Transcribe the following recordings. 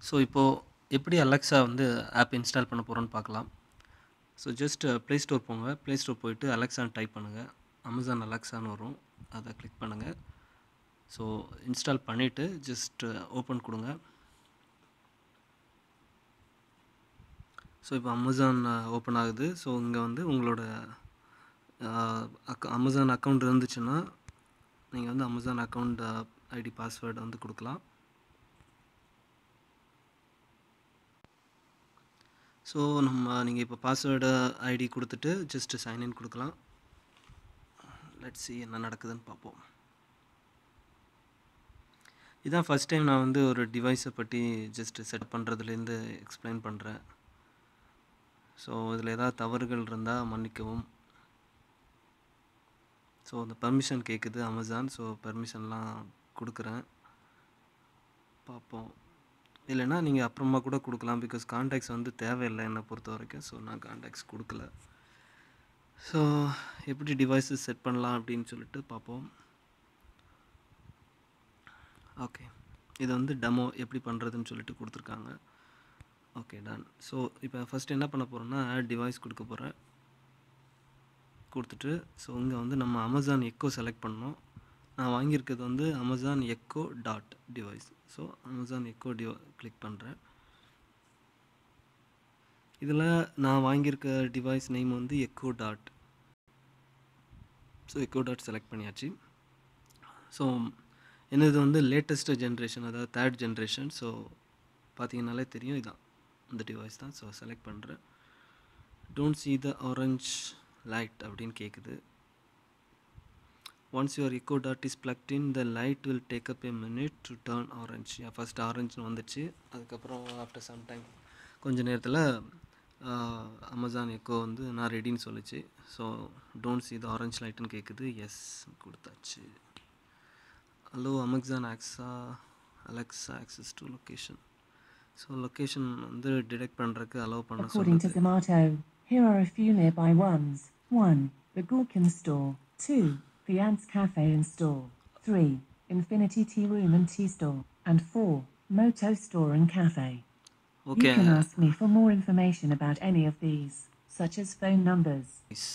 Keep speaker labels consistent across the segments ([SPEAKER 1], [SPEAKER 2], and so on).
[SPEAKER 1] So இப்போது எப்படி Alexa வந்து ஆப் இன்ஸ்டால் பண்ண போகிறோன்னு பார்க்கலாம் ஸோ ஜஸ்ட் ப்ளே ஸ்டோர் போங்க ப்ளே ஸ்டோர் போயிட்டு அலெக்ஸான்னு டைப் பண்ணுங்கள் அமேசான் அலெக்ஸான்னு வரும் அதை கிளிக் பண்ணுங்கள் ஸோ இன்ஸ்டால் பண்ணிவிட்டு ஜஸ்ட் ஓப்பன் கொடுங்க ஸோ இப்போ அமேசான் ஓப்பன் ஆகுது ஸோ இங்கே வந்து உங்களோட அக்க அமேசான் அக்கௌண்ட் இருந்துச்சுன்னா நீங்கள் வந்து அமேசான் அக்கௌண்ட் ஐடி பாஸ்வேர்டு வந்து கொடுக்கலாம் ஸோ நம்ம நீங்கள் இப்போ பாஸ்வேர்டு ஐடி கொடுத்துட்டு ஜஸ்ட்டு சைன்இன் கொடுக்கலாம் லெட் சி என்ன நடக்குதுன்னு பார்ப்போம் இதான் ஃபஸ்ட் டைம் நான் வந்து ஒரு டிவைஸை பற்றி ஜஸ்ட்டு செட் பண்ணுறதுலேருந்து எக்ஸ்பிளைன் பண்ணுறேன் ஸோ இதில் ஏதாவது தவறுகள் இருந்தால் மன்னிக்கவும் ஸோ அந்த பர்மிஷன் கேட்குது அமேசான் ஸோ பர்மிஷன்லாம் கொடுக்குறேன் பார்ப்போம் இல்லைன்னா நீங்கள் அப்புறமா கூட கொடுக்கலாம் பிகாஸ் கான்டாக்ட்ஸ் வந்து தேவையில்லை என்னை பொறுத்த வரைக்கும் ஸோ நான் கான்டாக்ட்ஸ் கொடுக்கல ஸோ எப்படி டிவைஸஸ் செட் பண்ணலாம் அப்படின்னு சொல்லிட்டு பார்ப்போம் ஓகே இது வந்து டெமோ எப்படி பண்ணுறதுன்னு சொல்லிட்டு கொடுத்துருக்காங்க ஓகே டன் ஸோ இப்போ ஃபஸ்ட் என்ன பண்ண போகிறோன்னா ஆட் டிவைஸ் கொடுக்க போகிறேன் கொடுத்துட்டு ஸோ இங்கே வந்து நம்ம அமேசான் எக்கோ செலக்ட் பண்ணோம் நான் வாங்கியிருக்கிறது வந்து Amazon Echo Dot device so Amazon Echo device click பண்ணுறேன் இதில் நான் வாங்கியிருக்க டிவைஸ் நேம் வந்து Echo Dot so Echo Dot select பண்ணியாச்சு ஸோ என்னது வந்து லேட்டஸ்ட்டு ஜென்ரேஷன் அதாவது தேர்ட் ஜென்ரேஷன் ஸோ பார்த்தீங்கனாலே தெரியும் இதான் இந்த டிவைஸ் தான் ஸோ செலக்ட் பண்ணுறேன் don't see the orange light அப்படின்னு கேட்குது once your echo dot is plugged in the light will take up a minute to turn orange yeah, first ஆரஞ்சுன்னு வந்துச்சு அதுக்கப்புறம் ஆஃப்டர் சம் டைம் கொஞ்ச நேரத்தில் அமேசான் எக்கோ வந்து நான் ரெடின்னு சொல்லிச்சு so don't see the orange லைட்டுன்னு கேட்குது எஸ் கொடுத்தாச்சு hello Amazon Alexa Alexa access to location so location வந்து டிடெக்ட் பண்ணுறதுக்கு அலோவ் பண்ண
[SPEAKER 2] According to
[SPEAKER 1] சொல்லுது
[SPEAKER 2] Zomato, here are a few nearby ones. 1. The Gurkin store. 2. The Ants Cafe and store. 3. Infinity Tea Room and Tea store. And 4. Moto store and cafe.
[SPEAKER 1] Okay
[SPEAKER 2] You can ask me for more information about any of these, such as phone numbers.
[SPEAKER 1] Nice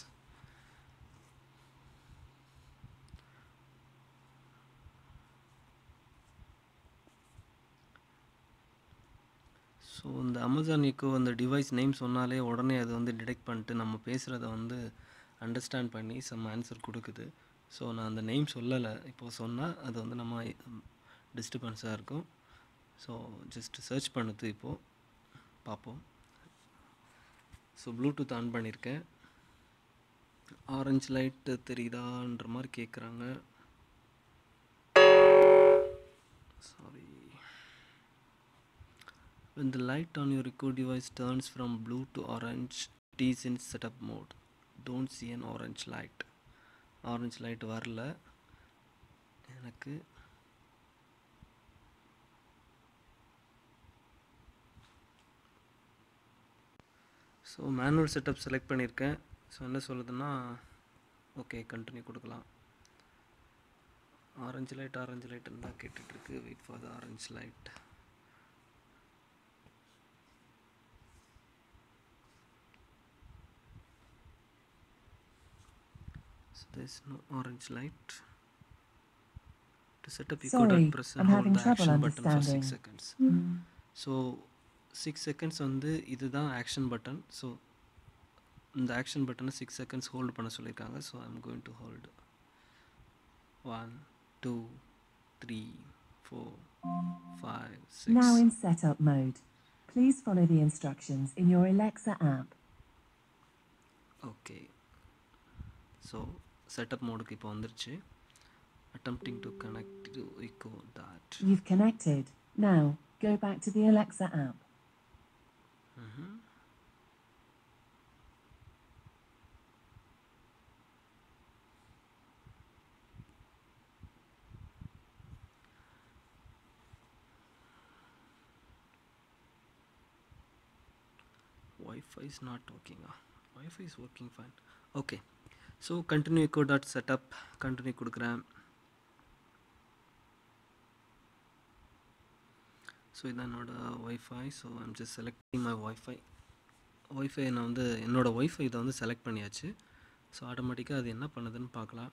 [SPEAKER 1] so இந்த Amazon Echo அந்த device name சொன்னாலே உடனே அது வந்து detect பண்ணிட்டு நம்ம பேசுகிறத வந்து அண்டர்ஸ்டாண்ட் பண்ணி சம் ஆன்சர் கொடுக்குது ஸோ நான் அந்த நேம் சொல்லலை இப்போது சொன்னால் அது வந்து நம்ம டிஸ்டர்பன்ஸாக இருக்கும் ஸோ ஜஸ்ட் சர்ச் பண்ணுது இப்போது பார்ப்போம் ஸோ ப்ளூடூத் ஆன் பண்ணியிருக்கேன் ஆரஞ்சு லைட்டு தெரியுதான்ற மாதிரி கேட்குறாங்க sorry when the light on your record device turns from blue to orange it is in setup mode don't see an orange light orange light வரல எனக்கு so manual setup select பண்ணியிருக்கேன் so என்ன சொல்லுதுன்னா okay continue கொடுக்கலாம் orange light orange லைட்டுன்னு தான் கேட்டுட்ருக்கு wait for the orange light So there's no orange light. To set up, you could
[SPEAKER 2] Sorry,
[SPEAKER 1] press and
[SPEAKER 2] I'm
[SPEAKER 1] hold
[SPEAKER 2] having
[SPEAKER 1] the
[SPEAKER 2] trouble
[SPEAKER 1] action button for 6
[SPEAKER 2] understanding.
[SPEAKER 1] seconds. So six seconds வந்து இதுதான் action button so இந்த action பட்டனை six seconds hold பண்ண சொல்லியிருக்காங்க so I'm going to hold one two three four five
[SPEAKER 2] Now
[SPEAKER 1] six
[SPEAKER 2] in setup mode. Please follow the instructions in your Alexa app.
[SPEAKER 1] Okay so setup மோடுக்கு இப்போ வந்துருச்சு attempting to connect to echo that
[SPEAKER 2] You've connected. Now, go back to the Alexa app.
[SPEAKER 1] Wi-Fi is not working. Ah, Wi-Fi is working fine. Okay. So continue echo dot setup continue கொடுக்குறேன் so இதான் என்னோடய wifi so I'm just selecting my wifi wifi நான் வந்து என்னோடய wifi இதை வந்து select பண்ணியாச்சு so ஆட்டோமேட்டிக்காக அது என்ன பண்ணுதுன்னு பார்க்கலாம்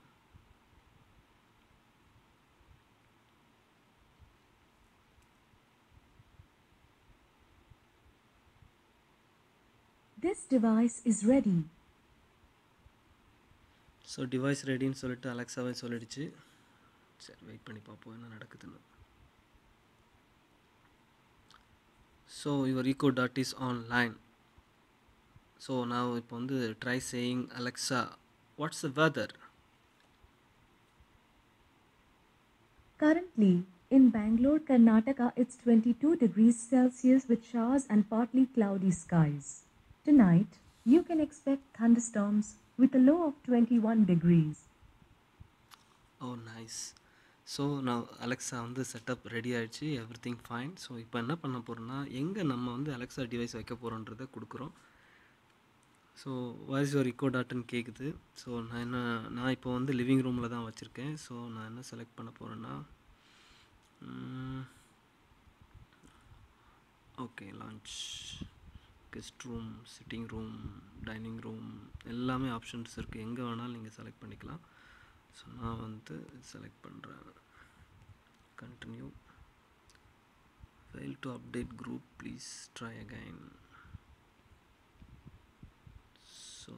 [SPEAKER 2] This device is ready.
[SPEAKER 1] So device ரெடின்னு சொல்லிட்டு அலெக்ஸாவே சொல்லிடுச்சு சரி வெயிட் பண்ணி பார்ப்போம் என்ன நடக்குதுன்னு so your Echo Dot is online so நான் இப்போ வந்து try saying Alexa what's the weather
[SPEAKER 2] Currently, in Bangalore, Karnataka, it's 22 degrees Celsius with showers and partly cloudy skies. Tonight, you can expect thunderstorms with a low of 21 degrees.
[SPEAKER 1] Oh nice so நான் Alexa வந்து setup ready ஆயிடுச்சு everything fine so இப்போ என்ன பண்ண போகிறோன்னா எங்கே நம்ம வந்து அலெக்ஸா டிவைஸ் வைக்க போகிறோன்றதை கொடுக்குறோம் ஸோ வாய்ஸ் யுவர் இக்கோ டாட்னு கேட்குது ஸோ நான் என்ன நான் இப்போ வந்து லிவிங் ரூமில் தான் வச்சுருக்கேன் ஸோ நான் என்ன செலக்ட் பண்ண போகிறேன்னா okay launch guest room sitting room dining room எல்லாமே ஆப்ஷன்ஸ் இருக்குது எங்கே வேணாலும் நீங்கள் செலக்ட் பண்ணிக்கலாம் ஸோ நான் வந்து செலக்ட் பண்ணுறேன் continue fail to update group please try again so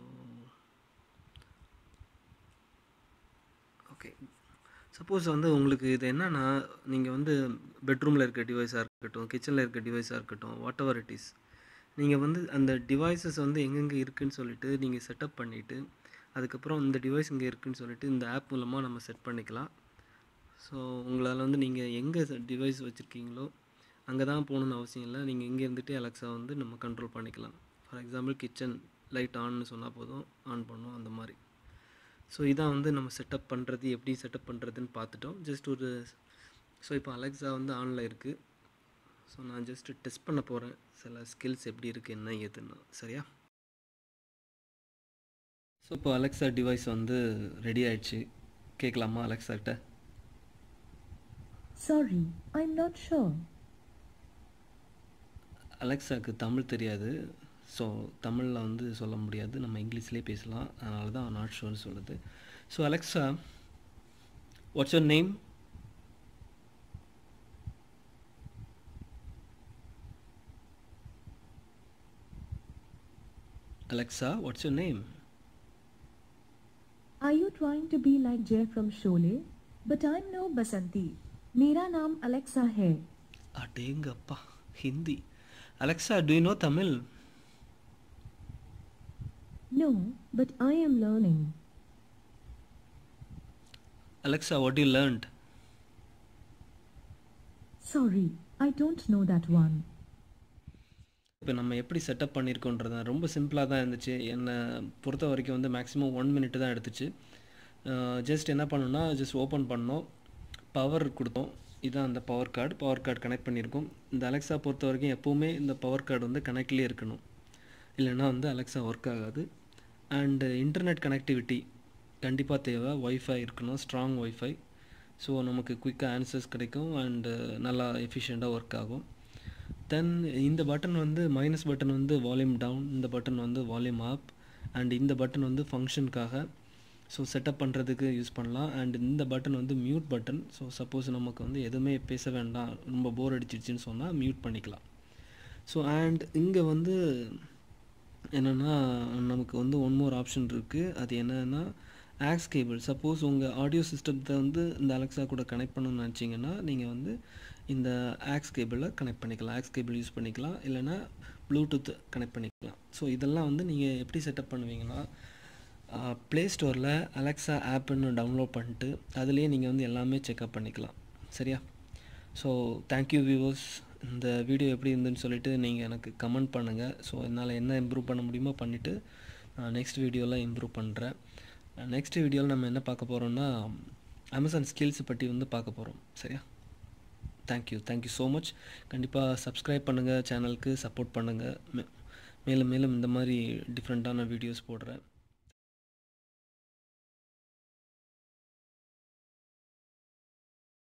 [SPEAKER 1] okay suppose வந்து உங்களுக்கு இது என்னன்னா நீங்கள் வந்து பெட்ரூமில் இருக்க டிவைஸாக இருக்கட்டும் கிச்சனில் இருக்க டிவைஸாக இருக்கட்டும் வாட் எவர் இட் இஸ் நீங்கள் வந்து அந்த டிவைசஸ் வந்து எங்கெங்கே இருக்குன்னு சொல்லிட்டு நீங்கள் செட்டப் பண்ணிவிட்டு அதுக்கப்புறம் இந்த டிவைஸ் இங்கே இருக்குன்னு சொல்லிட்டு இந்த ஆப் மூலமாக நம்ம செட் பண்ணிக்கலாம் ஸோ உங்களால் வந்து நீங்கள் எங்கே டிவைஸ் வச்சுருக்கீங்களோ அங்கே தான் போகணுன்னு அவசியம் இல்லை நீங்கள் இங்கே இருந்துகிட்டே அலெக்ஸா வந்து நம்ம கண்ட்ரோல் பண்ணிக்கலாம் ஃபார் எக்ஸாம்பிள் கிச்சன் லைட் ஆன்னு சொன்னால் போதும் ஆன் பண்ணும் அந்த மாதிரி ஸோ இதான் வந்து நம்ம செட்டப் பண்ணுறது எப்படி செட்டப் பண்ணுறதுன்னு பார்த்துட்டோம் ஜஸ்ட் ஒரு ஸோ இப்போ அலெக்ஸா வந்து ஆனில் இருக்குது ஸோ நான் ஜஸ்ட்டு டெஸ்ட் பண்ண போகிறேன் சில ஸ்கில்ஸ் எப்படி இருக்குது என்ன ஏதுன்னா சரியா ஸோ இப்போ அலெக்ஸா டிவைஸ் வந்து ரெடி ஆயிடுச்சு கேட்கலாமா அலெக்ஸா கிட்ட
[SPEAKER 2] Sorry, I'm not sure.
[SPEAKER 1] அலெக்ஸாக்கு Tamil தெரியாது ஸோ தமிழில் வந்து சொல்ல முடியாது நம்ம இங்கிலீஷ்லேயே பேசலாம் அதனால தான் நாட் ஷோர்னு சொல்லுது so Alexa what's your name Alexa what's your name
[SPEAKER 2] Are you trying to be like Jay from Sholay? But I'm no Basanti. मेरा नाम Alexa है.
[SPEAKER 1] அடேங்கப்பா Hindi Alexa do you know Tamil
[SPEAKER 2] No, but I am learning.
[SPEAKER 1] Alexa what you learned
[SPEAKER 2] Sorry, I don't know that one.
[SPEAKER 1] இப்போ நம்ம எப்படி setup பண்ணியிருக்கோன்றது தான் ரொம்ப சிம்பிளாக தான் இருந்துச்சு என்னை பொறுத்த வரைக்கும் வந்து மேக்ஸிமம் ஒன் மினிட் தான் எடுத்துச்சு ஜஸ்ட் என்ன பண்ணோம்னா ஜஸ்ட் ஓப்பன் பண்ணோம் பவர் கொடுத்தோம் இதுதான் அந்த power card power card connect பண்ணியிருக்கோம் இந்த அலெக்ஸா பொறுத்த வரைக்கும் எப்போவுமே இந்த பவர் கார்டு வந்து கனெக்ட்லேயே இருக்கணும் இல்லைன்னா வந்து அலெக்ஸா ஒர்க் ஆகாது அண்டு இன்டர்நெட் கனெக்டிவிட்டி கண்டிப்பாக தேவை ஒய்ஃபை இருக்கணும் ஸ்ட்ராங் ஒய்ஃபை ஸோ நமக்கு குயிக்காக ஆன்சர்ஸ் கிடைக்கும் அண்டு நல்லா எஃபிஷியண்ட்டாக ஒர்க் ஆகும் தென் இந்த பட்டன் வந்து மைனஸ் பட்டன் வந்து வால்யூம் டவுன் இந்த பட்டன் வந்து வால்யூம் அப் அண்ட் இந்த பட்டன் வந்து ஃபங்க்ஷனுக்காக ஸோ செட்டப் பண்ணுறதுக்கு யூஸ் பண்ணலாம் அண்ட் இந்த பட்டன் வந்து மியூட் பட்டன் ஸோ சப்போஸ் நமக்கு வந்து எதுவுமே பேச வேண்டாம் ரொம்ப போர் அடிச்சிடுச்சின்னு சொன்னால் மியூட் பண்ணிக்கலாம் ஸோ அண்ட் இங்கே வந்து என்னென்னா நமக்கு வந்து ஒன் மோர் ஆப்ஷன் இருக்குது அது என்னென்னா ஆக்ஸ் கேபிள் சப்போஸ் உங்கள் ஆடியோ சிஸ்டத்தை வந்து இந்த அலெக்ஸா கூட கனெக்ட் பண்ணணும்னு நினச்சிங்கன்னா நீங்கள் வந்து இந்த ஆக்ஸ் கேபிளில் கனெக்ட் பண்ணிக்கலாம் ஆக்ஸ் கேபிள் யூஸ் பண்ணிக்கலாம் இல்லைனா ப்ளூடூத் கனெக்ட் பண்ணிக்கலாம் ஸோ இதெல்லாம் வந்து நீங்கள் எப்படி செட்டப் பண்ணுவீங்கன்னா ப்ளே ஸ்டோரில் அலெக்ஸா ஆப்புன்னு டவுன்லோட் பண்ணிட்டு அதுலேயே நீங்கள் வந்து எல்லாமே செக்அப் பண்ணிக்கலாம் சரியா ஸோ தேங்க்யூ வியூவர்ஸ் இந்த வீடியோ எப்படி இருந்துன்னு சொல்லிட்டு நீங்கள் எனக்கு கமெண்ட் பண்ணுங்கள் ஸோ என்னால் என்ன இம்ப்ரூவ் பண்ண முடியுமோ பண்ணிவிட்டு நான் நெக்ஸ்ட் வீடியோவில் இம்ப்ரூவ் பண்ணுறேன் நெக்ஸ்ட் வீடியோவில் நம்ம என்ன பார்க்க போகிறோம்னா அமேசான் ஸ்கில்ஸ் பற்றி வந்து பார்க்க போகிறோம் சரியா தேங்க்யூ தேங்க்யூ ஸோ மச் கண்டிப்பாக சப்ஸ்கிரைப் பண்ணுங்கள் சேனலுக்கு சப்போர்ட் பண்ணுங்கள் மேலும் மேலும் இந்த மாதிரி டிஃப்ரெண்ட்டான வீடியோஸ் போடுறேன்